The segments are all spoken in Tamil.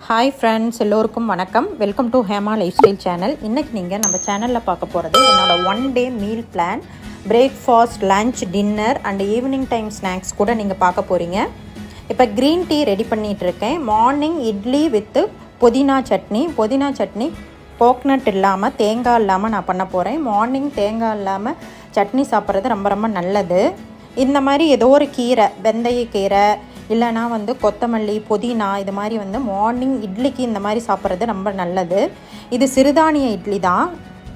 ஹாய் ஃப்ரெண்ட்ஸ் எல்லோருக்கும் வணக்கம் welcome to Hema lifestyle channel இன்றைக்கி நீங்கள் நம்ம சேனலில் பார்க்க போகிறது என்னோடய one day meal plan breakfast lunch dinner and evening time snacks கூட நீங்கள் பார்க்க போகிறீங்க இப்போ க்ரீன் டீ ரெடி பண்ணிகிட்டு இருக்கேன் மார்னிங் இட்லி வித்து புதினா சட்னி புதினா சட்னி கோக்னட் இல்லாமல் தேங்காய் இல்லாமல் நான் பண்ண போகிறேன் மார்னிங் தேங்காய் இல்லாமல் சட்னி சாப்பிட்றது ரொம்ப ரொம்ப நல்லது இந்த மாதிரி ஏதோ ஒரு கீரை வெந்தய கீரை இல்லைனா வந்து கொத்தமல்லி புதினா இது மாதிரி வந்து மார்னிங் இட்லிக்கு இந்த மாதிரி சாப்பிட்றது ரொம்ப நல்லது இது சிறுதானிய இட்லி தான்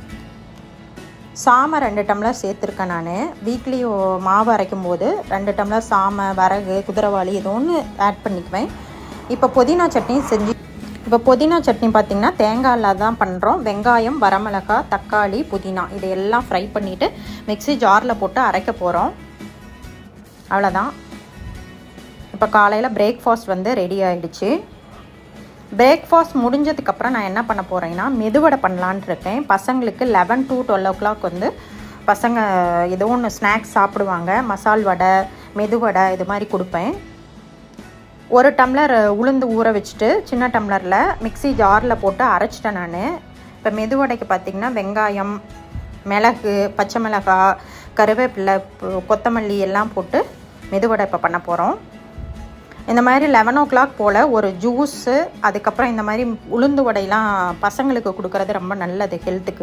சாமை ரெண்டு டம்ளர் சேர்த்துருக்கேன் நான் வீக்லி மாவு அரைக்கும் போது ரெண்டு டம்ளர் சாமை வரகு குதிரைவாளி ஏதோ ஒன்று ஆட் பண்ணிக்குவேன் இப்போ புதினா சட்னி செஞ்சு இப்போ புதினா சட்னி பார்த்திங்கன்னா தேங்காயில் தான் பண்ணுறோம் வெங்காயம் வரமிளகாய் தக்காளி புதினா இதை எல்லாம் ஃப்ரை பண்ணிவிட்டு மிக்ஸி ஜாரில் போட்டு அரைக்க போகிறோம் அவ்வளோதான் இப்போ காலையில் பிரேக்ஃபாஸ்ட் வந்து ரெடி ஆகிடுச்சு பிரேக்ஃபாஸ்ட் முடிஞ்சதுக்கப்புறம் நான் என்ன பண்ண போகிறேன்னா மெதுவடை பண்ணலான் இருக்கேன் பசங்களுக்கு eleven to twelve o'clock வந்து பசங்க ஏதோ ஒன்று ஸ்நாக்ஸ் சாப்பிடுவாங்க மசால் வடை மெதுவடை இது மாதிரி கொடுப்பேன் ஒரு டம்ளர் உளுந்து ஊற வச்சுட்டு சின்ன டம்ளரில் மிக்ஸி ஜாரில் போட்டு அரைச்சிட்டேன் நான் இப்போ மெதுவடைக்கு பார்த்திங்கன்னா வெங்காயம் மிளகு பச்சை மிளகாய் கருவேப்பிலை கொத்தமல்லி எல்லாம் போட்டு மெதுவடை இப்போ பண்ண போகிறோம் இந்த மாதிரி லெவன் ஓ கிளாக் போல் ஒரு ஜூஸு அதுக்கப்புறம் இந்த மாதிரி உளுந்து வடையெல்லாம் பசங்களுக்கு கொடுக்குறது ரொம்ப நல்லது ஹெல்த்துக்கு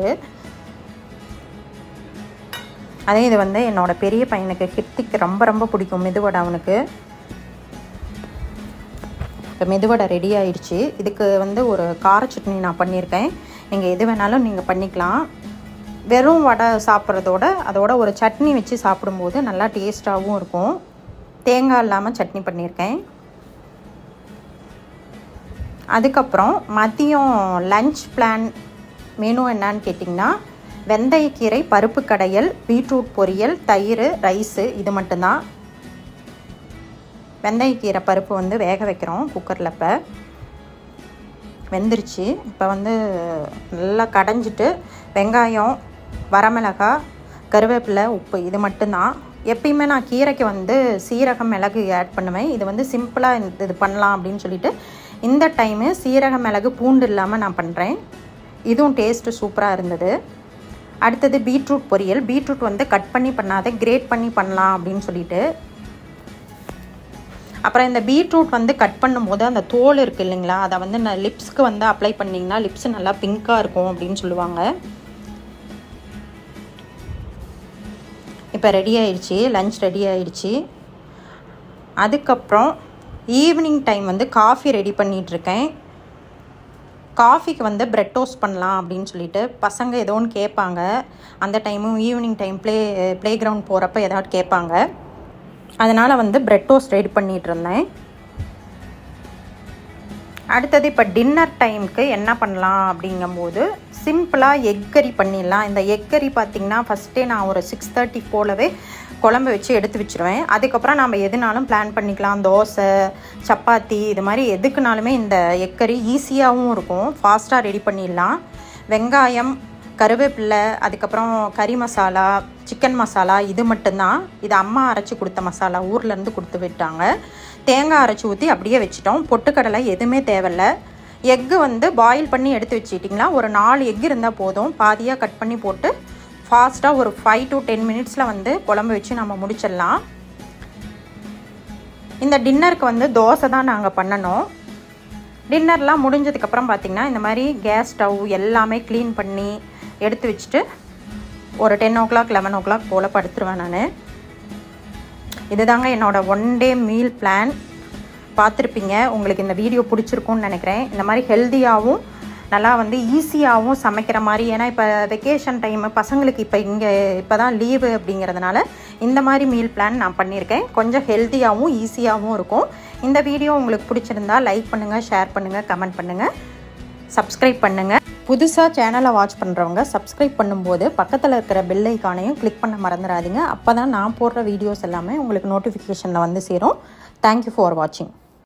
அதே இது வந்து என்னோடய பெரிய பையனுக்கு ஹிர்த்திக்கு ரொம்ப ரொம்ப பிடிக்கும் மெதுவடை அவனுக்கு இப்போ மெதுவடை ரெடி ஆயிடுச்சு இதுக்கு வந்து ஒரு கார சட்னி நான் பண்ணியிருக்கேன் நீங்கள் எது வேணாலும் நீங்கள் பண்ணிக்கலாம் வெறும் வடை சாப்பிட்றதோட அதோட ஒரு சட்னி வச்சு சாப்பிடும்போது நல்லா டேஸ்ட்டாகவும் இருக்கும் தேங்காய் இல்லாமல் சட்னி பண்ணியிருக்கேன் அதுக்கப்புறம் மதியம் லஞ்ச் பிளான் மெனு என்னான்னு கேட்டிங்கன்னா வெந்தயக்கீரை பருப்பு கடையல் பீட்ரூட் பொரியல் தயிர் ரைஸு இது மட்டும்தான் வெந்தயக்கீரை பருப்பு வந்து வேக வைக்கிறோம் குக்கரில் இப்போ வெந்துருச்சு இப்போ வந்து நல்லா கடைஞ்சிட்டு வெங்காயம் வரமிளகாய் கருவேப்பிலை உப்பு இது மட்டும்தான் எப்பயுமே நான் கீரைக்கு வந்து சீரகம் மிளகு ஆட் பண்ணுவேன் இது வந்து சிம்பிளாக இது பண்ணலாம் அப்படின்னு சொல்லிட்டு இந்த டைமு சீரக மிளகு பூண்டு இல்லாமல் நான் பண்ணுறேன் இதுவும் டேஸ்ட்டு சூப்பராக இருந்தது அடுத்தது பீட்ரூட் பொரியல் பீட்ரூட் வந்து கட் பண்ணி பண்ணாத கிரேட் பண்ணி பண்ணலாம் அப்படின்னு சொல்லிட்டு அப்புறம் இந்த பீட்ரூட் வந்து கட் பண்ணும்போது அந்த தோல் இருக்குது இல்லைங்களா அதை வந்து நான் லிப்ஸ்க்கு வந்து அப்ளை பண்ணிங்கன்னா லிப்ஸ் நல்லா பிங்க்காக இருக்கும் அப்படின்னு சொல்லுவாங்க இப்போ ரெடி ஆயிடுச்சு லஞ்ச் ரெடி ஆயிடுச்சு அதுக்கப்புறம் ஈவினிங் டைம் வந்து காஃபி ரெடி பண்ணிகிட்ருக்கேன் காஃபிக்கு வந்து ப்ரெட் டோஸ்ட் பண்ணலாம் அப்படின்னு சொல்லிட்டு பசங்க ஏதோ ஒன்று கேட்பாங்க அந்த டைமும் evening time play playground போகிறப்ப ஏதாவது கேட்பாங்க அதனால் வந்து ப்ரெட் டோஸ்ட் ரெடி பண்ணிகிட்டு இருந்தேன் அடுத்தது இப்போ டின்னர் டைமுக்கு என்ன பண்ணலாம் அப்படிங்கும்போது சிம்பிளாக எக் கறி பண்ணிடலாம் இந்த எக் கறி பார்த்திங்கன்னா ஃபஸ்ட்டே நான் ஒரு சிக்ஸ் தேர்ட்டி போலவே குழம்பு வச்சு எடுத்து வச்சுருவேன் அதுக்கப்புறம் நம்ம எதுனாலும் பிளான் பண்ணிக்கலாம் தோசை சப்பாத்தி இது மாதிரி எதுக்குனாலுமே இந்த எக் கறி ஈஸியாகவும் இருக்கும் ஃபாஸ்ட்டாக ரெடி பண்ணிடலாம் வெங்காயம் கருவேப்பில்லை அதுக்கப்புறம் கறி மசாலா சிக்கன் மசாலா இது மட்டும்தான் இது அம்மா அரைச்சி கொடுத்த மசாலா ஊர்லேருந்து கொடுத்து விட்டாங்க தேங்காய் அரைச்சி ஊற்றி அப்படியே வச்சிட்டோம் பொட்டுக்கடலை எதுவுமே தேவையில்ல எக்கு வந்து பாயில் பண்ணி எடுத்து வச்சுக்கிட்டிங்களா ஒரு நாலு எக் இருந்தால் போதும் பாதியாக கட் பண்ணி போட்டு ஃபாஸ்ட்டாக ஒரு ஃபைவ் டு டென் மினிட்ஸில் வந்து குழம்பு வச்சு நம்ம முடிச்சிடலாம் இந்த டின்னருக்கு வந்து தோசை தான் நாங்கள் பண்ணணும் டின்னர்லாம் முடிஞ்சதுக்கப்புறம் பார்த்திங்கன்னா இந்த மாதிரி கேஸ் ஸ்டவ் எல்லாமே க்ளீன் பண்ணி எடுத்து வச்சுட்டு ஒரு ten o'clock eleven o'clock போல் படுத்துருவேன் நான் இதுதாங்க என்னோடய ஒன் டே மீல் பிளான் பார்த்துருப்பீங்க உங்களுக்கு இந்த வீடியோ பிடிச்சிருக்கும்னு நினைக்கிறேன் இந்த மாதிரி ஹெல்த்தியாகவும் நல்லா வந்து ஈஸியாகவும் சமைக்கிற மாதிரி ஏன்னா இப்போ வெக்கேஷன் டைமு பசங்களுக்கு இப்போ இங்கே இப்போ தான் லீவு அப்படிங்கிறதுனால இந்த மாதிரி மீல் பிளான் நான் பண்ணியிருக்கேன் கொஞ்சம் ஹெல்த்தியாகவும் ஈஸியாகவும் இருக்கும் இந்த வீடியோ உங்களுக்கு பிடிச்சிருந்தா லைக் பண்ணுங்கள் ஷேர் பண்ணுங்கள் கமெண்ட் பண்ணுங்கள் சப்ஸ்கிரைப் பண்ணுங்கள் புதுசாக சேனலை வாட்ச் பண்ணுறவங்க சப்ஸ்கிரைப் பண்ணும்போது பக்கத்தில் இருக்கிற பெல் ஐக்கானையும் கிளிக் பண்ண மறந்துடாதீங்க அப்போ தான் நான் போடுற வீடியோஸ் எல்லாமே உங்களுக்கு நோட்டிஃபிகேஷனில் வந்து சேரும் தேங்க்யூ ஃபார் வாட்சிங்